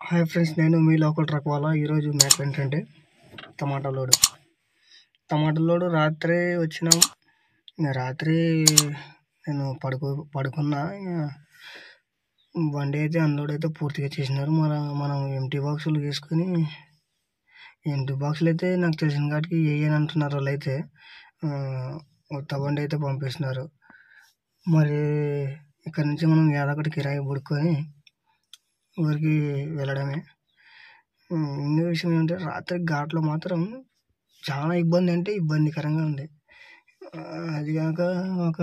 Hi friends నేను మీ local truck వాళ్ళ ఈరోజు మ్యాటర్ ఏంటంటే టమాటా లోడు టమాటా లోడు రాత్రి వచ్చినాం ఇంకా రాత్రి నేను పడుకో పడుకున్నా ఇంకా బండి అయితే అన్లోడ్ అయితే పూర్తిగా చేసినారు మన మనం ఎంటీ బాక్సులు వేసుకొని ఎంటీ బాక్సులు అయితే నాకు తెలిసిన కాడికి వేయని అంటున్నారు వాళ్ళు అయితే కొత్త బండి అయితే పంపిస్తున్నారు మరి ఇక్కడ నుంచి మనం ఏదో కిరాయి పడుకొని ఊరికి వెళ్ళడమే ఇంకో విషయం ఏంటంటే రాత్రి ఘాట్లో మాత్రం చాలా ఇబ్బంది అంటే ఇబ్బందికరంగా ఉంది అది కాక ఒక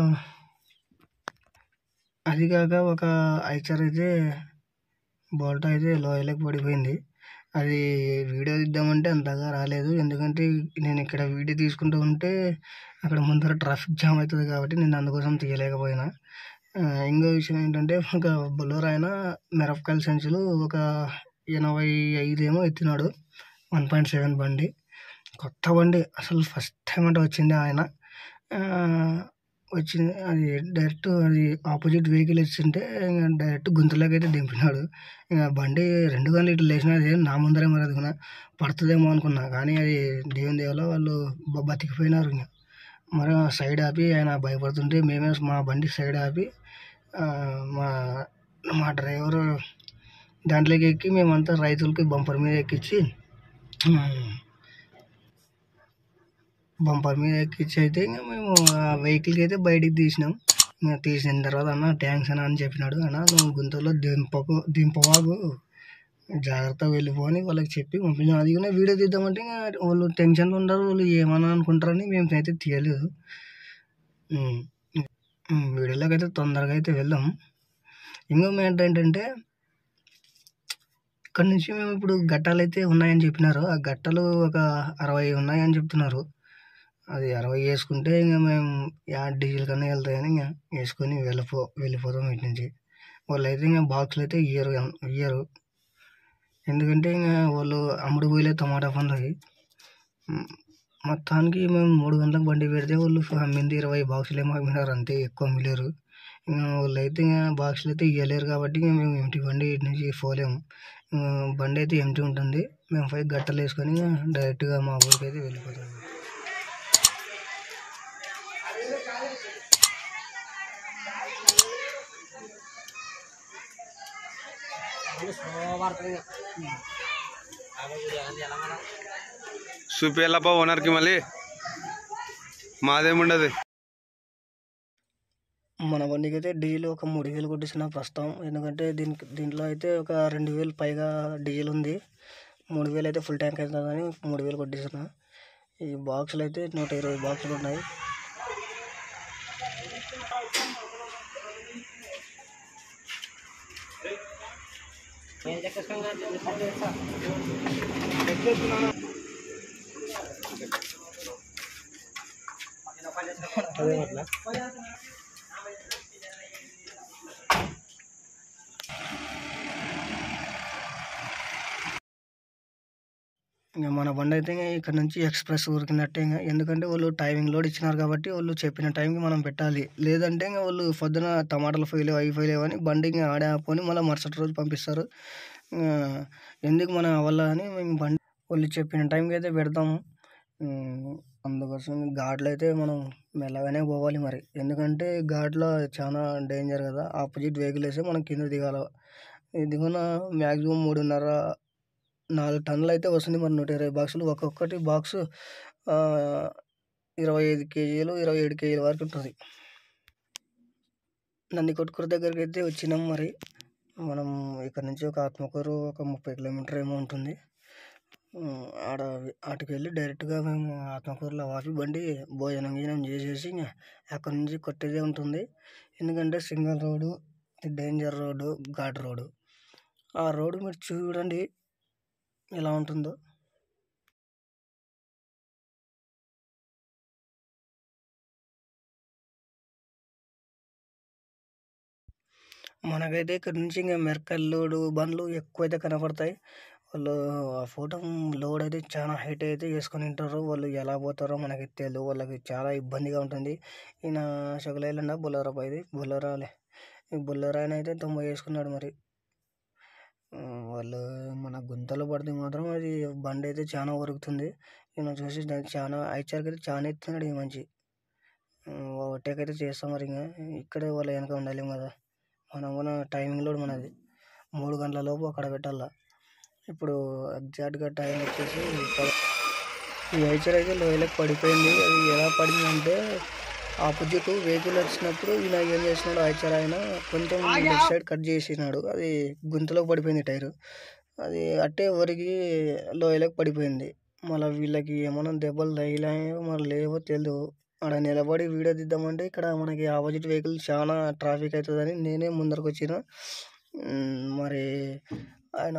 అది కాక ఒక ఐచర్ అయితే బోల్ట్ అయితే లోయలోకి పడిపోయింది అది వీడియో తీద్దామంటే అంతగా రాలేదు ఎందుకంటే నేను ఇక్కడ వీడియో తీసుకుంటూ ఉంటే అక్కడ ముందర ట్రాఫిక్ జామ్ అవుతుంది కాబట్టి నేను అందుకోసం తీయలేకపోయినా ఇంకో విషయం ఏంటంటే ఒక బొలోరో ఆయన మిరపకాయల సంచులు ఒక ఎనభై ఐదు ఏమో ఎత్తినాడు వన్ పాయింట్ సెవెన్ బండి కొత్త బండి అసలు ఫస్ట్ టైం అంటే వచ్చింది ఆయన వచ్చింది అది డైరెక్ట్ అది ఆపోజిట్ వెహికల్ వచ్చింటే ఇంకా డైరెక్ట్ గుంతలోకి అయితే దింపినాడు ఇంకా బండి రెండు గంటలు ఇట్లా లేచినా అది నా ముందరే మరి అనుకున్నా పడుతుందేమో అనుకున్నా కానీ అది దేవుని దేవలో వాళ్ళు బతికిపోయినారు ఇంకా మరి సైడ్ ఆపి ఆయన భయపడుతుంటే మేమే మా బండి సైడ్ ఆపి మా మా డ్రైవరు దాంట్లోకి ఎక్కి మేమంతా రైతులకి బంపర్ మీద ఎక్కించి బంపర్ మీద ఎక్కించి అయితే ఇంకా మేము ఆ వెహికల్కి అయితే బయటికి తీసినాం ఇంకా తీసిన తర్వాత అన్న థ్యాంక్స్ అన్న అని చెప్పినాడు అన్న నువ్వు గుంతలో దింపకు దింపవాగు జాగ్రత్తగా వెళ్ళిపోని వాళ్ళకి చెప్పి పంపించాం అది కూడా వీడియో తీద్దామంటే ఇంకా వాళ్ళు టెన్షన్లో ఉండరు వాళ్ళు ఏమన్నా అనుకుంటారని మేము అయితే తీయలేదు వీడియోలోకి అయితే తొందరగా అయితే వెళ్దాం ఇంకో మ్యాటర్ ఏంటంటే ఇక్కడ నుంచి మేము ఇప్పుడు గట్టాలు అయితే ఉన్నాయని చెప్పినారు ఆ గట్టలు ఒక అరవై ఉన్నాయని చెప్తున్నారు అది అరవై వేసుకుంటే ఇంకా మేము యా డీజిల్ కన్నా వెళ్తాయని ఇంకా వేసుకొని వెళ్ళిపో వెళ్ళిపోతాం ఇటు నుంచి వాళ్ళు అయితే ఇంకా బాక్సులు అయితే ఇయ్యరు ఇయ్యరు ఎందుకంటే ఇంకా వాళ్ళు అమ్ముడు పోయలే టమాటా పండ్లకి మొత్తానికి మేము మూడు గంటలకు బండి పెడితే వాళ్ళు అమ్మింది ఇరవై బాక్సులు ఏమో అమ్మినారు అంతే ఎక్కువ అమ్మలేరు ఇంకా వాళ్ళు అయితే ఇంకా బాక్సులు అయితే ఇవ్వలేరు కాబట్టి ఇంకా మేము ఎంటీ బండి ఇటు నుంచి పోలేము బండి అయితే ఎంటీ ఉంటుంది మేము పై గట్టలు వేసుకొని డైరెక్ట్గా మా ఊరికి అయితే వెళ్ళిపోతాం చూపిల్లప్ప ఓనర్కి మళ్ళీ మాదేముండదు మన బండికి అయితే డీజిల్ ఒక మూడు వేలు కొట్టించిన ప్రస్తుతం ఎందుకంటే దీనికి దీంట్లో అయితే ఒక రెండు వేలు పైగా డీజిల్ ఉంది మూడు వేలు అయితే ఫుల్ ట్యాంక్ అవుతుందని మూడు వేలు కొట్టించిన ఈ బాక్సులు అయితే నూట ఇరవై బాక్సులు ఉన్నాయి అదే అట్లా ఇంకా మన బండి అయితే ఇక్కడ నుంచి ఎక్స్ప్రెస్ ఊరికినట్టే ఇంకా ఎందుకంటే వాళ్ళు టైమింగ్ లోడ్ ఇచ్చినారు కాబట్టి వాళ్ళు చెప్పిన టైంకి మనం పెట్టాలి లేదంటే ఇంకా వాళ్ళు పొద్దున టమాటాలు ఫెయిల్ అవి ఫెయిల్ అని బండి ఇంకా ఆడే ఆపుకొని మళ్ళీ మరుసటి రోజు పంపిస్తారు ఎందుకు మనం అవ్వాలా అని మేము బండి వాళ్ళు చెప్పిన టైంకి అయితే పెడతాము అందుకోసం ఘాట్లో అయితే మనం మెల్లగానే పోవాలి మరి ఎందుకంటే ఘాట్లో చాలా డేంజర్ కదా ఆపోజిట్ వెహికల్ వేస్తే మనం కింద దిగాల దిగున మ్యాక్సిమం మూడున్నర నాలుగు టన్నులు అయితే వస్తుంది మరి నూట ఇరవై బాక్సులు ఒక్కొక్కటి బాక్సు ఇరవై ఐదు కేజీలు ఇరవై ఏడు కేజీల వరకు ఉంటుంది నంది కొట్టుకూరు దగ్గరికి అయితే వచ్చినాం మరి మనం ఇక్కడ నుంచి ఒక ఆత్మకూరు ఒక ముప్పై కిలోమీటర్ ఏమో ఉంటుంది ఆడ అటుకు వెళ్ళి డైరెక్ట్గా మేము ఆత్మకూరులో ఆపి బండి భోజనం గీజనం చేసేసి ఇంకా అక్కడ నుంచి కొట్టేదే ఉంటుంది ఎందుకంటే single road danger road ghat road ఆ రోడ్డు మీరు చూడండి ఎలా ఉంటుందో మనకైతే ఇక్కడ నుంచి ఇంకా మిరకాయల లోడు బండ్లు ఎక్కువైతే కనపడతాయి వాళ్ళు ఆ ఫోటో లోడ్ అయితే చాలా హైట్ అయితే వేసుకొని ఉంటారు వాళ్ళు ఎలా పోతారో మనకి తెలియదు వాళ్ళకి చాలా ఇబ్బందిగా ఉంటుంది ఈయన షగలైలండ బొలరా పైది బొలరాలే ఈ బొలరా ఆయన అయితే తొంభై వేసుకున్నాడు మరి ఆ, వాళ్ళు మన గుంతలో పడితే మాత్రం అది బండి అయితే చాలా ఉరుకుతుంది నేను చూసి దానికి చాలా ఐచర్కి అయితే చాలా ఎత్తున్నాడు ఈ మంచి ఓవర్టేక్ అయితే చేస్తాం మరి ఇంకా ఇక్కడే వాళ్ళ వెనక ఉండాలి కదా మనం కూడా టైమింగ్ లోడ్ మనది మూడు గంటల లోపు అక్కడ పెట్టాల ఇప్పుడు ఎగ్జాక్ట్గా టైం వచ్చేసి పద- ఈ ఐచర్ అయితే లోయలకు పడిపోయింది అది ఎలా పడిందంటే ఆపోజిట్ వెహికల్ వచ్చినప్పుడు ఈయన ఏం చేసినాడు ఐచర్ ఆయన కొంచెం లెఫ్ట్ సైడ్ కట్ చేసినాడు అది గుంతలో పడిపోయింది టైరు అది అట్టే ఒరిగి లోయలకు పడిపోయింది మళ్ళీ వీళ్ళకి ఏమన్నా దెబ్బలు తగిలాయో మరి లేవో తెలియదు ఆడ నిలబడి వీడియో తీద్దామంటే ఇక్కడ మనకి ఆపోజిట్ వెహికల్ చాలా ట్రాఫిక్ అవుతుందని నేనే ముందరకు వచ్చిన ఉమ్, మరి ఆయన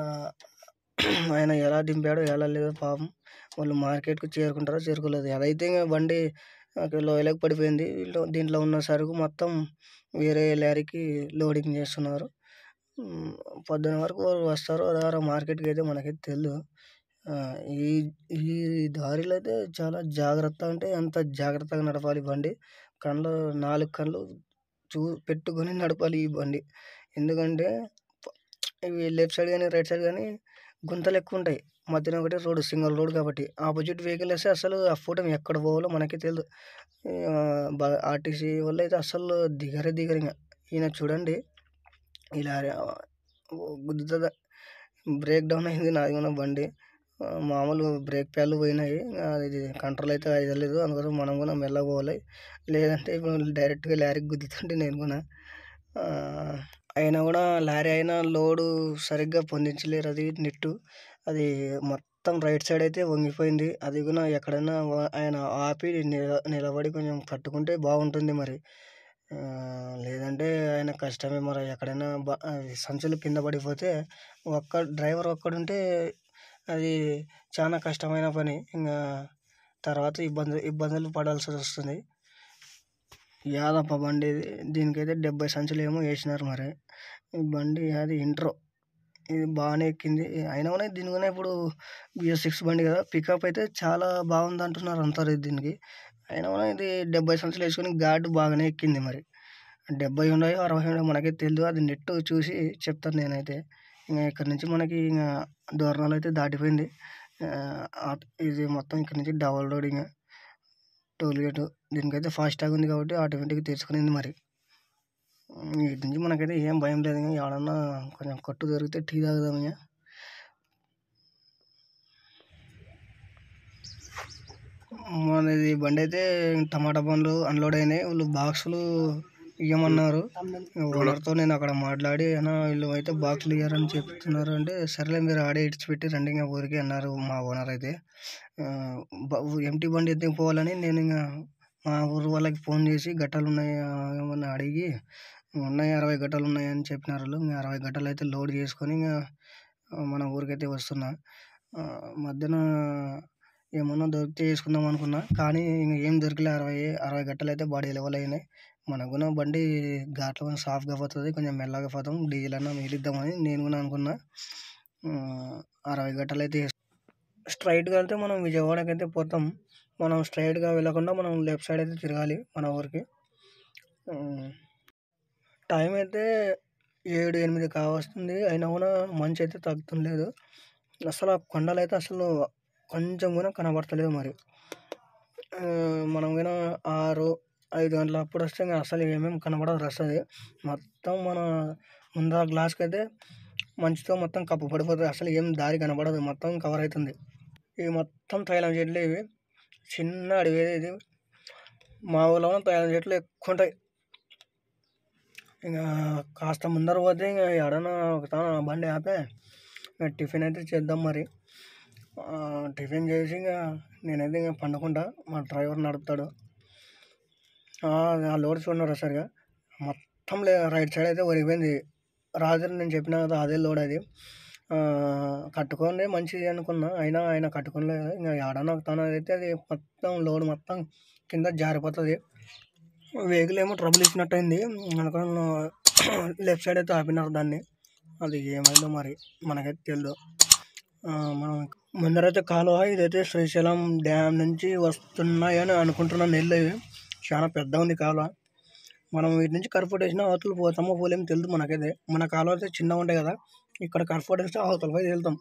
ఆయన ఎలా దింపాడో ఎలా లేదో పాపం వాళ్ళు మార్కెట్కి చేరుకుంటారో చేరుకోలేదు అదైతే ఇంకా బండి అక్కడ లోయలోకి పడిపోయింది వీళ్ళు దీంట్లో ఉన్న సరుకు మొత్తం వేరే లారీకి లోడింగ్ చేస్తున్నారు ఉమ్, పొద్దున వరకు వాళ్ళు వస్తారో రారో మార్కెట్కి అయితే మనకైతే తెలియదు ఆ, ఈ ఈ దారిలో అయితే చాలా జాగ్రత్త అంటే అంత జాగ్రత్తగా నడపాలి బండి కళ్ళు నాలుగు కళ్ళు చూ పెట్టుకొని నడపాలి ఈ బండి ఎందుకంటే ప- ఇవి లెఫ్ట్ సైడ్ కానీ రైట్ సైడ్ కానీ గుంతలు ఎక్కువ ఉంటాయి మధ్యన ఒకటి రోడ్ సింగిల్ రోడ్ కాబట్టి ఆపోజిట్ వెహికల్ వస్తే అసలు ఆ ఫోటో ఎక్కడ పోవాలో మనకి తెలియదు ఆర్టీసీ వాళ్ళు అయితే అసలు దిగరే దిగరు ఇంకా ఈయన చూడండి ఇలా గుద్దుతుంది బ్రేక్ డౌన్ అయింది నాది కూడా బండి ఆ, మామూలు బ్రేక్ ప్యాడ్లు పోయినాయి ఇంకా ఇది కంట్రోల్ అయితే అయ్యలేదు అందుకోసం మనం కూడా మెల్లగా పోవాలి లేదంటే ఇప్పుడు డైరెక్ట్గా లారీకి గుద్దుతుంటే నేను కూడా ఆ, అయినా కూడా లారీ అయినా లోడు సరిగ్గా పొందించలేరు అది నెట్టు అది మొత్తం రైట్ సైడ్ అయితే వంగిపోయింది అది కూడా ఎక్కడైనా వా- ఆయన ఆపి నిల నిలబడి కొంచెం కట్టుకుంటే బాగుంటుంది మరి ఆ, లేదంటే ఆయన కష్టమే మరి ఎక్కడైనా బ- అది సంచులు కింద పడిపోతే ఒక్క డ్రైవర్ ఒక్కడుంటే అది చాలా కష్టమైన పని ఇంకా తర్వాత ఇబ్బంది ఇబ్బందులు పడాల్సి వస్తుంది యాదప్ప బండి ఇది దీనికైతే డెబ్బై సంచులు ఏమో వేసినారు మరి ఈ బండి అది ఇంట్రో ఇది బాగానే ఎక్కింది అయినా కూడా దీని కూడా ఇప్పుడు బిఎస్ సిక్స్ బండి కదా పికప్ అయితే చాలా బాగుంది అంటున్నారు అంటారు దీనికి అయినా కూడా ఇది డెబ్బై సంచులు వేసుకొని గార్డు బాగానే ఎక్కింది మరి డెబ్బై ఉన్నాయో అరవై ఉన్నాయో మనకే తెలియదు అది నెట్ చూసి చెప్తాను నేనైతే ఇంకా ఇక్కడ నుంచి మనకి ఇంకా దూరణాలు అయితే దాటిపోయింది ఆ, ఆ- ఇది మొత్తం ఇక్కడ నుంచి డబల్ రోడ్ ఇంకా టోల్ గేట్ దీనికైతే ఫాస్ట్ ట్యాగ్ ఉంది కాబట్టి ఆటోమేటిక్గా తెరుచుకునింది మరి వీటి నుంచి మనకైతే ఏం భయం లేదు ఇంకా ఎవడన్నా కొంచెం కొట్టు దొరికితే టీ తాగుదాం ఇంకా మనది బండి అయితే టమాటా పండ్లు అన్లోడ్ అయినాయి వాళ్ళు బాక్సులు ఇవ్వమన్నారు ఓనర్తో నేను అక్కడ మాట్లాడి అన్న వీళ్ళు అయితే బాక్సులు ఇయ్యారని చెప్తున్నారు అంటే సరేలే మీరు ఆడే ఇడిచిపెట్టి రండి ఇంకా ఊరికి అన్నారు మా ఓనర్ అయితే ఎంటీ బండి ఎత్తుకు పోవాలని నేను ఇంకా మా ఊరు వాళ్ళకి ఫోన్ చేసి గట్టాలు ఉన్నాయా ఏమన్నా అడిగి ఉన్నాయి అరవై గట్టాలు ఉన్నాయని చెప్పినారు వాళ్ళు ఇంకా అరవై గట్టాలు అయితే లోడ్ చేసుకొని ఇంకా మన ఊరికైతే వస్తున్నా ఆ, మధ్యన ఏమన్నా దొరికితే వేసుకుందాం అనుకున్నా కానీ ఇంక ఏం దొరకలే అరవై అరవై గంటలు అయితే బాడీ లెవెల్ అయినాయి మనకు కూడా బండి ఘాట్లో కొంచెం సాఫ్గా పోతుంది కొంచెం మెల్లగా పోతాం డీజిల్ అన్నా మిగిలిద్దామని నేను కూడా అనుకున్నా ఆ, అరవై గంటలు అయితే స్ట్రైట్గా వెళ్తే మనం విజయవాడకి అయితే పోతాం మనం స్ట్రైట్గా వెళ్ళకుండా మనం లెఫ్ట్ సైడ్ అయితే తిరగాలి మన ఊరికి ఆ, టైం అయితే ఏడు ఎనిమిది కావస్తుంది అయినా కూడా మంచి అయితే తగ్గుతుండలేదు అసలు ఆ కొండలు అయితే అసలు కొంచెం కూడా కనబడతలేదు మరి ఆ, మనం కూడా ఆరు ఐదు గంటల అప్పుడు వస్తే ఇంకా అసలు ఏమేమి కనబడదు వస్తుంది మొత్తం మన ముందర గ్లాస్కి అయితే మంచుతో మొత్తం కప్పు పడిపోతుంది అసలు ఏం దారి కనబడదు మొత్తం కవర్ అవుతుంది ఇవి మొత్తం తైలం చెట్లు ఇవి చిన్న అడవి ఇది మా ఊళ్ళో తైలం చెట్లు ఎక్కువ ఉంటాయి ఇంకా కాస్త ముందర పోతే ఇంకా ఎడనా ఒక తాన బండి ఆపే ఇంకా టిఫిన్ అయితే చేద్దాం మరి ఆ, టిఫిన్ చేసి ఇంకా నేనైతే ఇంకా పండుకుంటా మా డ్రైవర్ నడుపుతాడు ఆ ఆ లోడ్ చూడరు సరిగా మొత్తం లే రైట్ సైడ్ అయితే ఒరిగిపోయింది రాత్రి నేను చెప్పిన కదా అదే లోడ్ అది ఆ, కట్టుకోండి మంచిది అనుకున్నా అయినా ఆయన కట్టుకోలేదు ఇంకా ఏడన్నా తన అయితే అది మొత్తం లోడ్ మొత్తం కింద జారిపోతుంది వెహికల్ ఏమో ట్రబుల్ ఇచ్చినట్టు అయింది అనుకుని లెఫ్ట్ సైడ్ అయితే ఆపినారు దాన్ని అది ఏమైందో మరి మనకైతే తెలియదు ఆ, మనం ముందరైతే కాలువ ఇదైతే శ్రీశైలం డ్యామ్ నుంచి వస్తున్నాయని అనుకుంటున్న నీళ్ళు ఇవి చాలా పెద్ద ఉంది కాలువ మనం వీటి నుంచి కరుపుట్ వేసినా అవతలు పోతామో పోలేమో తెలియదు మనకైతే మన కాలువ అయితే చిన్నగా ఉంటాయి కదా ఇక్కడ కంఫర్ట్ ఇస్తే అవతల పోయి వెళ్తాం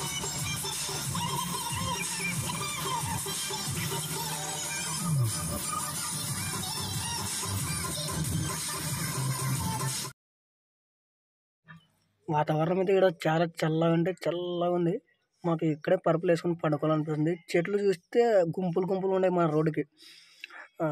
వాతావరణం అయితే ఇక్కడ చాలా చల్లగా అంటే చల్లగా ఉంది మాకు ఇక్కడే పరుపులు వేసుకొని పడుకోవాలనిపిస్తుంది చెట్లు చూస్తే గుంపులు గుంపులు ఉన్నాయి మన రోడ్డుకి ఆ,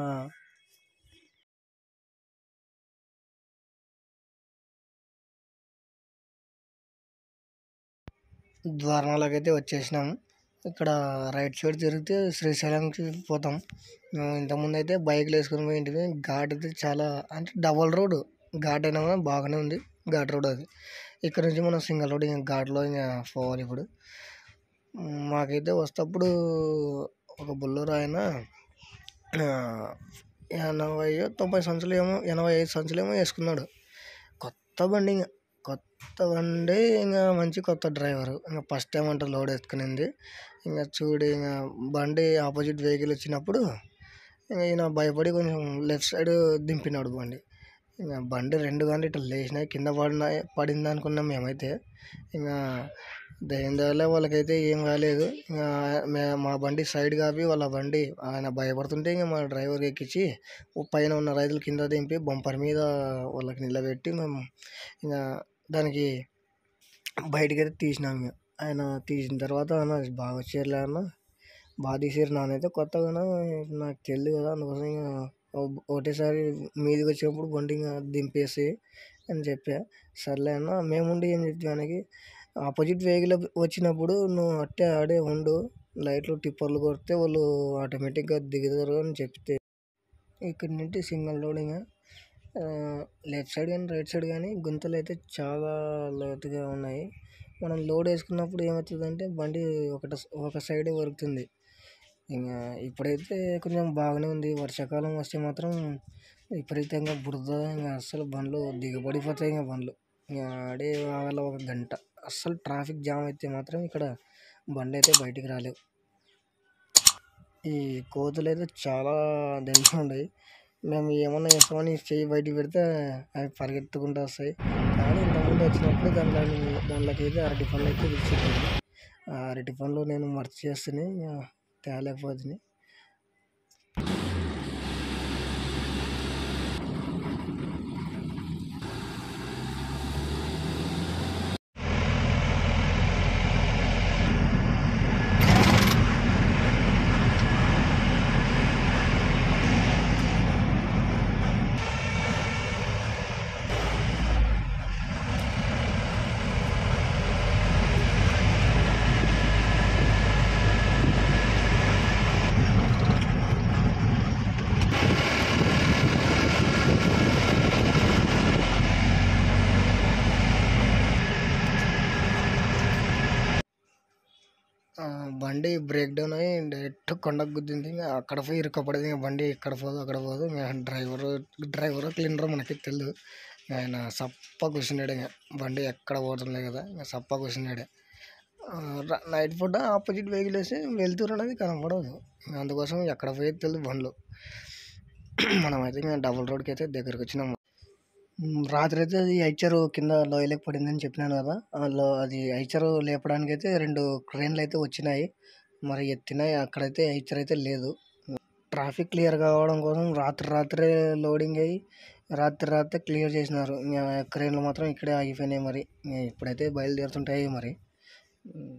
ద్వారణాలకు అయితే వచ్చేసినాం ఇక్కడ రైట్ సైడ్ తిరిగితే శ్రీశైలంకి పోతాం మేము ఇంతకుముందు అయితే బైక్లు వేసుకొని పోయింటివి ఘాట్ అయితే చాలా అంటే డబల్ రోడ్ ఘాట్ అయినా కూడా బాగానే ఉంది ఘాట్ రోడ్ అది ఇక్కడ నుంచి మనం సింగల్ రోడ్ ఇంకా ఘాట్లో ఇంకా పోవాలి ఇప్పుడు మ్, మాకైతే వస్తప్పుడు ఒక బుల్లర్ ఆయన ఆ, ఎనభై తొంభై సంచులు ఏమో ఎనభై ఐదు సంచులు ఏమో వేసుకున్నాడు కొత్త బండి ఇంకా కొత్త బండి ఇంకా మంచి కొత్త డ్రైవరు ఇంకా ఫస్ట్ టైం అంటే లోడ్ ఎత్తుకునింది ఇంకా చూడు ఇంకా బండి ఆపోజిట్ వెహికల్ వచ్చినప్పుడు ఇంకా ఈయన భయపడి కొంచెం లెఫ్ట్ సైడ్ దింపినాడు బండి ఇంకా బండి రెండు గంటలు ఇట్లా లేచినాయి కింద పడినాయి పడింది అనుకున్నాం మేమైతే ఇంకా దయ్యం దయలే వాళ్ళకైతే ఏం కాలేదు ఇంకా మే- మా బండి సైడ్ కాపి వాళ్ళ బండి ఆయన భయపడుతుంటే ఇంకా మా డ్రైవర్ ఎక్కించి పైన ఉన్న రైతులు కింద దింపి బంపర్ మీద వాళ్ళకి నిలబెట్టి మేము ఇంకా దానికి బయటికి అయితే తీసినాం ఇక ఆయన తీసిన తర్వాత అన్న బాగా వచ్చారులే అన్న బాగా తీసారు నానైతే కొత్తగా నాకు తెలియదు కదా అందుకోసం ఇంకా ఓ- ఒకటేసారి మీదికి వచ్చినప్పుడు బండి ఇంకా దింపేసి అని చెప్పా సర్లే అన్న మేముండి ఏం చెప్పానికి ఆపోజిట్ వెహికల్ వచ్చినప్పుడు నువ్వు అట్టే ఆడే ఉండు లైట్లు టిప్పర్లు కొడితే వాళ్ళు ఆటోమేటిక్గా దిగుతారు అని చెప్తే ఇక్కడ నుండి సింగల్ లోడింగ్ లెఫ్ట్ సైడ్ కానీ రైట్ సైడ్ కానీ గుంతలు అయితే చాలా లోతుగా ఉన్నాయి మనం లోడ్ వేసుకున్నప్పుడు ఏమవుతుందంటే బండి ఒకట ఒక సైడే వరుకుతుంది ఇంకా ఇప్పుడైతే కొంచెం బాగానే ఉంది వర్షాకాలం వస్తే మాత్రం విపరీతంగా బురద ఇంకా అస్సలు బండ్లు దిగబడిపోతాయి ఇంకా బండ్లు ఇంకా ఆడే ఆగల ఒక గంట అస్సలు ట్రాఫిక్ జామ్ అయితే మాత్రం ఇక్కడ బండి అయితే బయటికి రాలేవు ఈ కోతులు అయితే చాలా దండిగా ఉన్నాయి మేము ఏమన్నా వేస్తామని చెయ్యి బయటికి పెడితే అవి పరిగెత్తుకుంటూ వస్తాయి కానీ ఇంతకుముందు వచ్చినప్పుడు దాంట్లో దాంట్లోకి అయితే అరటి పండ్లు అయితే విడిచిపెట్టింది ఆ అరటి పండ్లు నేను మర్చి చేస్తేనే ఇంకా తేలేకపోతుంది ఆ, బండి బ్రేక్ డౌన్ అయ్యి డైరెక్ట్ కొండకు గుద్దింది ఇంకా అక్కడ పోయి ఇరుక్కపడేది ఇంకా బండి ఎక్కడ పోదు అక్కడ పోదు ఇంకా డ్రైవర్ డ్రైవర్ క్లీనర్ మనకి తెలియదు ఆయన సప్ప కూర్చున్నాడు ఇంకా బండి ఎక్కడ పోతుండే కదా ఇంకా సప్ప కూర్చున్నాడు నైట్ పూట ఆపోజిట్ వెహికల్ వేసి వెళ్తురు అనేది కనపడదు ఇంకా అందుకోసం ఎక్కడ పోయేది తెలియదు బండ్లు మనమైతే ఇంకా డబుల్ రోడ్కి అయితే దగ్గరికి వచ్చినాము ఉమ్, రాత్రి అయితే అది ఐచరు కింద లోయలోకి పడిందని చెప్పినాను కదా అందులో అది ఐచరు లేపడానికి అయితే రెండు క్రేన్లు అయితే వచ్చినాయి మరి ఎత్తినాయి అక్కడైతే ఐచర్ అయితే లేదు ట్రాఫిక్ క్లియర్ కావడం కోసం రాత్రి రాత్రే లోడింగ్ అయ్యి రాత్రి రాత్రి క్లియర్ చేసినారు ఇంకా క్రేన్లు మాత్రం ఇక్కడే ఆగిపోయినాయి మరి ఇంకా ఇప్పుడైతే బయలుదేరుతుంటాయి మరి ఉమ్,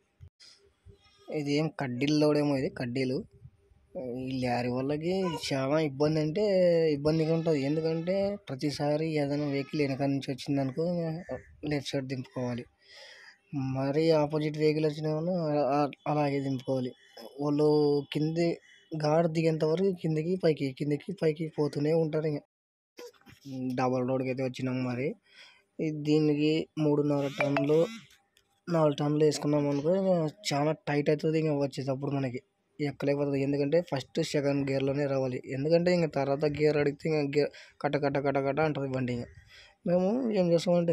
ఇది ఏం కడ్డీలు లోడేమో ఇది కడ్డీలు ఈ లారీ వాళ్ళకి చాలా ఇబ్బంది అంటే ఇబ్బందిగా ఉంటుంది ఎందుకంటే ప్రతిసారి ఏదైనా వెహికల్ వెనక నుంచి వచ్చింది అనుకో లెఫ్ట్ సైడ్ దింపుకోవాలి మరి ఆపోజిట్ వెహికల్ వచ్చిన వాళ్ళు ఆ- అలాగే దింపుకోవాలి వాళ్ళు కింది గాడి దిగేంత వరకు కిందికి పైకి కిందికి పైకి పోతూనే ఉంటారు ఇంకా డబల్ రోడ్కి అయితే వచ్చినాం మరి ఇది దీనికి మూడున్నర టన్నులు నాలుగు టన్నులు వేసుకున్నాం అనుకో ఇంకా చాలా టైట్ అవుతుంది ఇంకా వచ్చేటప్పుడు మనకి ఎక్కలేకపోతుంది ఎందుకంటే ఫస్ట్ సెకండ్ గేర్లోనే రావాలి ఎందుకంటే ఇంకా తర్వాత గేర్ అడిగితే ఇంకా గేర్ కట్ట కట్ట కట్ట కట్ట అంటుంది బండి ఇంకా మేము ఏం చేస్తామంటే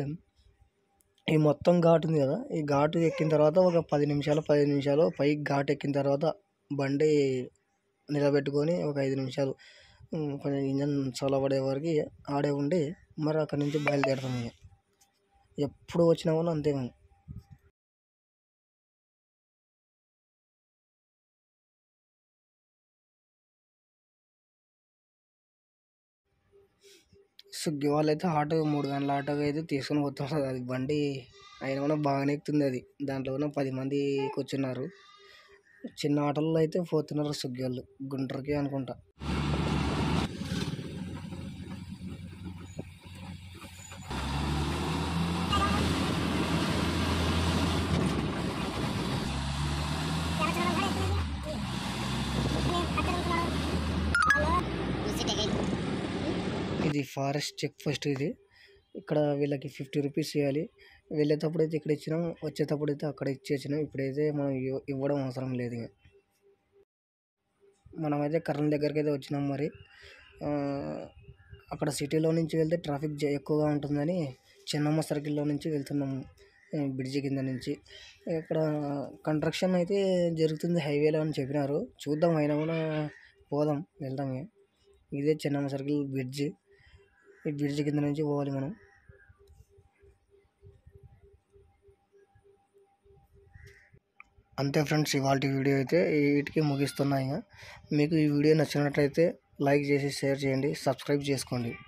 ఈ మొత్తం ఘాటు ఉంది కదా ఈ ఘాటు ఎక్కిన తర్వాత ఒక పది నిమిషాలు పది నిమిషాలు పైకి ఘాటు ఎక్కిన తర్వాత బండి నిలబెట్టుకొని ఒక ఐదు నిమిషాలు ఉమ్, కొంచెం ఇంజన్ చల్లబడే వరకు ఆడే ఉండి మరి అక్కడి నుంచి బయలుదేరుతాం ఇక ఎప్పుడు వచ్చినా కూడా అంతే మేము స్విగ్గీ వాళ్ళు అయితే ఆటో మూడు గంటల ఆటోకి అయితే తీసుకొని పోతున్నారు అది బండి అయినా కూడా బాగానే ఎక్కుతుంది అది దాంట్లో కూడా పది మంది కూర్చున్నారు చిన్న ఆటోలో అయితే పోతున్నారు స్విగ్గీ వాళ్ళు గుంటూరుకి అనుకుంటా ఇది ఫారెస్ట్ చెక్ పోస్ట్ ఇది ఇక్కడ వీళ్ళకి ఫిఫ్టీ రూపీస్ ఇవ్వాలి వెళ్ళేటప్పుడు అయితే ఇక్కడ ఇచ్చినాం వచ్చేటప్పుడు అయితే అక్కడ ఇచ్చేసినాం ఇప్పుడైతే మనం ఇవ్వ- ఇవ్వడం అవసరం లేదు ఇక మనమైతే కరెంట్ దగ్గరికి అయితే వచ్చినాం మరి ఆ, అక్కడ సిటీలో నుంచి వెళ్తే ట్రాఫిక్ జ- ఎక్కువగా ఉంటుందని చిన్నమ్మ సర్కిల్లో నుంచి వెళ్తున్నాము ఆ, బ్రిడ్జి కింద నుంచి ఇక్కడ కన్స్ట్రక్షన్ అయితే జరుగుతుంది హైవేలో అని చెప్పినారు చూద్దాం అయినా కూడా పోదాం వెళ్దాం ఇక. ఇదే చిన్నమ్మ సర్కిల్ బ్రిడ్జి ఈ బ్రిడ్జి కింద నుంచి పోవాలి మనం అంతే ఫ్రెండ్స్ ఇవాళ వీడియో అయితే వీటికి ముగిస్తున్నా ఇక మీకు ఈ వీడియో నచ్చినట్లయితే లైక్ చేసి షేర్ చేయండి సబ్స్క్రైబ్ చేసుకోండి